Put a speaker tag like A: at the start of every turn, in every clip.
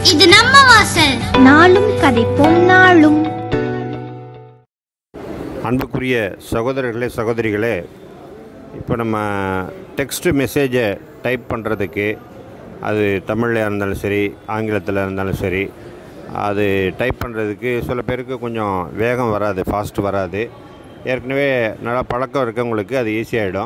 A: இது நம்ம வாசல்
B: நாளும் கதைப்போம் நாளும்
C: அன்புக்குரிய சகோதரர்களே சகோதரிகளே இப்போ நம்ம டெக்ஸ்ட் மெசேஜை டைப் பண்ணுறதுக்கு அது தமிழில் இருந்தாலும் சரி ஆங்கிலத்தில் இருந்தாலும் சரி அது டைப் பண்ணுறதுக்கு சில பேருக்கு கொஞ்சம் வேகம் வராது ஃபாஸ்ட் வராது ஏற்கனவே நல்லா பழக்கம் இருக்கவங்களுக்கு அது ஈஸியாகிடும்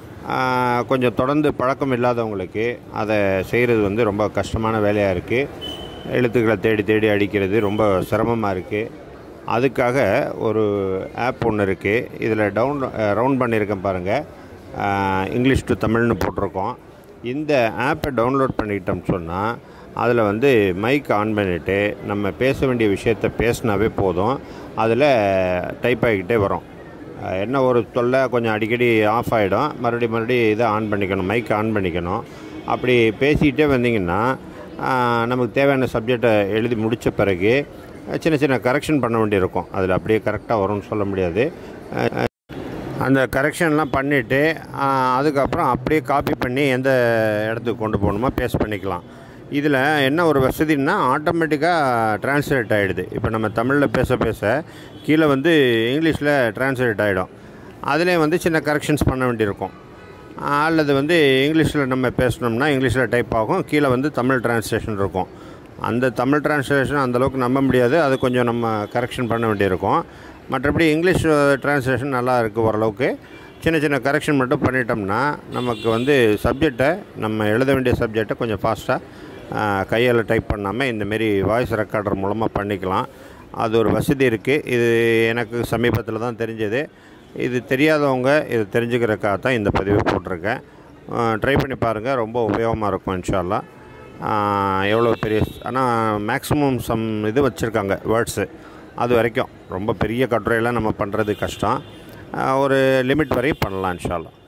C: கொஞ்சம் தொடர்ந்து பழக்கம் இல்லாதவங்களுக்கு அதை செய்கிறது வந்து ரொம்ப கஷ்டமான வேலையாக இருக்குது எழுத்துக்களை தேடி தேடி அடிக்கிறது ரொம்ப சிரமமாக இருக்குது அதுக்காக ஒரு ஆப் ஒன்று இருக்குது இதில் டவுன் ரவுண்ட் பண்ணியிருக்கேன் பாருங்கள் இங்கிலீஷ் டு தமிழ்னு போட்டிருக்கோம் இந்த ஆப்பை டவுன்லோட் பண்ணிக்கிட்டோம்னு சொன்னால் அதில் வந்து மைக் ஆன் பண்ணிவிட்டு நம்ம பேச வேண்டிய விஷயத்த பேசினாவே போதும் அதில் டைப் ஆகிக்கிட்டே வரும் அஹ் என்ன ஒரு தொல்லை கொஞ்சம் அடிக்கடி ஆஃப் ஆகிடும் மறுபடியும் மறுபடியும் இதை ஆன் பண்ணிக்கணும் மைக் ஆன் பண்ணிக்கணும் அப்படி பேசிக்கிட்டே வந்தீங்கன்னா அஹ் நமக்கு தேவையான சப்ஜெக்டை எழுதி முடித்த பிறகு அஹ் சின்ன சின்ன கரெக்ஷன் பண்ண வேண்டியிருக்கும் அதில் அப்படியே கரெக்டாக வரும்னு சொல்ல முடியாது அஹ் அந்த கரெக்ஷன்லாம் பண்ணிவிட்டு அதுக்கப்புறம் அப்படியே காப்பி பண்ணி எந்த இடத்துக்கு கொண்டு போகணுமோ பேஸ்ட் பண்ணிக்கலாம் இதில் என்ன ஒரு வசதின்னா ஆட்டோமேட்டிக்காக டிரான்ஸ்லேட் ஆகிடுது இப்போ நம்ம தமிழில் பேச பேச கீழே வந்து இங்கிலீஷில் டிரான்ஸ்லேட் ஆகிடும் அதுலேயும் வந்து சின்ன கரெக்ஷன்ஸ் பண்ண வேண்டியிருக்கும் அல்லது வந்து இங்கிலீஷில் நம்ம பேசணும்னா இங்கிலீஷில் டைப் ஆகும் கீழே வந்து தமிழ் டிரான்ஸ்லேஷன் இருக்கும் அந்த தமிழ் டிரான்ஸ்லேஷன் அந்தளவுக்கு நம்ப முடியாது அது கொஞ்சம் நம்ம கரெக்ஷன் பண்ண வேண்டியிருக்கும் மற்றபடி இங்கிலீஷ் டிரான்ஸ்லேஷன் நல்லா இருக்குது ஓரளவுக்கு சின்ன சின்ன கரெக்ஷன் மட்டும் பண்ணிட்டோம்னா நமக்கு வந்து சப்ஜெக்டை நம்ம எழுத வேண்டிய சப்ஜெக்டை கொஞ்சம் ஃபாஸ்ட்டாக கையால் டைப் பண்ணாமல் இந்தமாரி வாய்ஸ் ரெக்கார்டர் மூலமாக பண்ணிக்கலாம் அது ஒரு வசதி இருக்குது இது எனக்கு சமீபத்தில் தான் தெரிஞ்சது இது தெரியாதவங்க இது தெரிஞ்சுக்கிறக்காக தான் இந்த பதிவு போட்டிருக்கேன் ட்ரை பண்ணி பாருங்கள் ரொம்ப உபயோகமாக இருக்கும் இன்ஷால்லா எவ்வளோ பெரிய ஆனால் மேக்ஸிமம் சம் இது வச்சுருக்காங்க வேர்ட்ஸு அது வரைக்கும் ரொம்ப பெரிய கட்டுரையெல்லாம் நம்ம பண்ணுறது கஷ்டம் ஆஹ் ஒரு லிமிட் வரையும் பண்ணலாம் இன்ஷால்லா